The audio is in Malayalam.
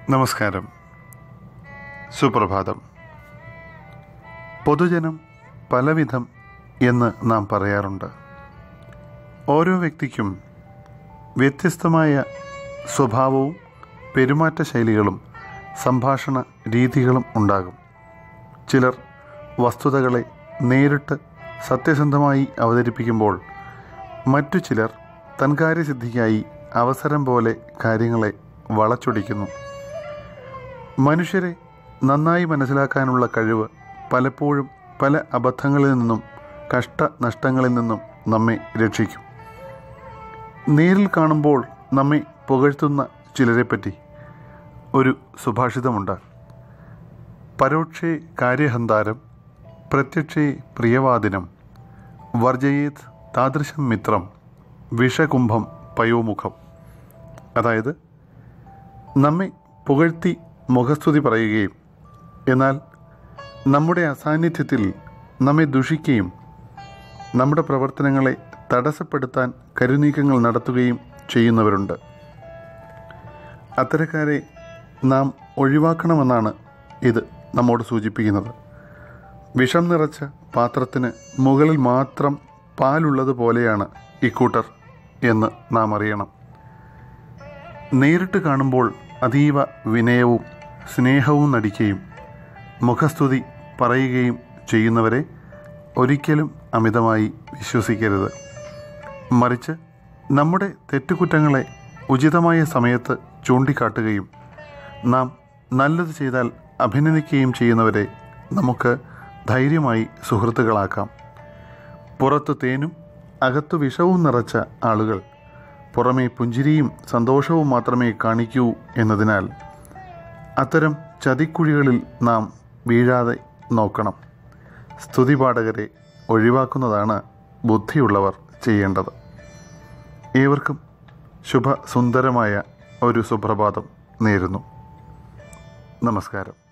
നമസ്കാരം സുപ്രഭാതം പൊതുജനം പലവിധം എന്ന് നാം പറയാറുണ്ട് ഓരോ വ്യക്തിക്കും വ്യത്യസ്തമായ സ്വഭാവവും പെരുമാറ്റ ശൈലികളും സംഭാഷണ രീതികളും ഉണ്ടാകും ചിലർ വസ്തുതകളെ നേരിട്ട് സത്യസന്ധമായി അവതരിപ്പിക്കുമ്പോൾ മറ്റു ചിലർ തൻകാര്യസിദ്ധിക്കായി അവസരം പോലെ കാര്യങ്ങളെ വളച്ചൊടിക്കുന്നു മനുഷ്യരെ നന്നായി മനസ്സിലാക്കാനുള്ള കഴിവ് പലപ്പോഴും പല അബദ്ധങ്ങളിൽ നിന്നും കഷ്ടനഷ്ടങ്ങളിൽ നിന്നും നമ്മെ രക്ഷിക്കും നേരിൽ കാണുമ്പോൾ നമ്മെ പുകഴ്ത്തുന്ന ചിലരെപ്പറ്റി ഒരു സുഭാഷിതമുണ്ട് പരോക്ഷേ കാര്യഹന്താരം പ്രത്യക്ഷേ പ്രിയവാദിനം വർജയേത് താദൃശം മിത്രം വിഷകുംഭം പയോമുഖം അതായത് നമ്മെ പുകഴ്ത്തി മുഖസ്തുതി പറയുകയും എന്നാൽ നമ്മുടെ അസാന്നിധ്യത്തിൽ നമ്മെ ദുഷിക്കുകയും നമ്മുടെ പ്രവർത്തനങ്ങളെ തടസ്സപ്പെടുത്താൻ കരുനീക്കങ്ങൾ നടത്തുകയും ചെയ്യുന്നവരുണ്ട് അത്തരക്കാരെ നാം ഒഴിവാക്കണമെന്നാണ് ഇത് നമ്മോട് സൂചിപ്പിക്കുന്നത് വിഷം നിറച്ച പാത്രത്തിന് മുകളിൽ മാത്രം പാലുള്ളത് പോലെയാണ് ഇക്കൂട്ടർ എന്ന് നാം അറിയണം നേരിട്ട് കാണുമ്പോൾ അതീവ വിനയവും സ്നേഹവും നടിക്കുകയും മുഖസ്തുതി പറയുകയും ചെയ്യുന്നവരെ ഒരിക്കലും അമിതമായി വിശ്വസിക്കരുത് മറിച്ച് നമ്മുടെ തെറ്റുകുറ്റങ്ങളെ ഉചിതമായ സമയത്ത് ചൂണ്ടിക്കാട്ടുകയും നാം നല്ലത് ചെയ്താൽ അഭിനന്ദിക്കുകയും ചെയ്യുന്നവരെ നമുക്ക് ധൈര്യമായി സുഹൃത്തുക്കളാക്കാം പുറത്ത് തേനും അകത്തു വിഷവും നിറച്ച ആളുകൾ പുറമേ പുഞ്ചിരിയും സന്തോഷവും മാത്രമേ കാണിക്കൂ എന്നതിനാൽ അത്തരം ചതിക്കുഴികളിൽ നാം വീഴാതെ നോക്കണം സ്തുതിപാഠകരെ ഒഴിവാക്കുന്നതാണ് ബുദ്ധിയുള്ളവർ ചെയ്യേണ്ടത് ഏവർക്കും ശുഭസുന്ദരമായ ഒരു സുപ്രഭാതം നേരുന്നു നമസ്കാരം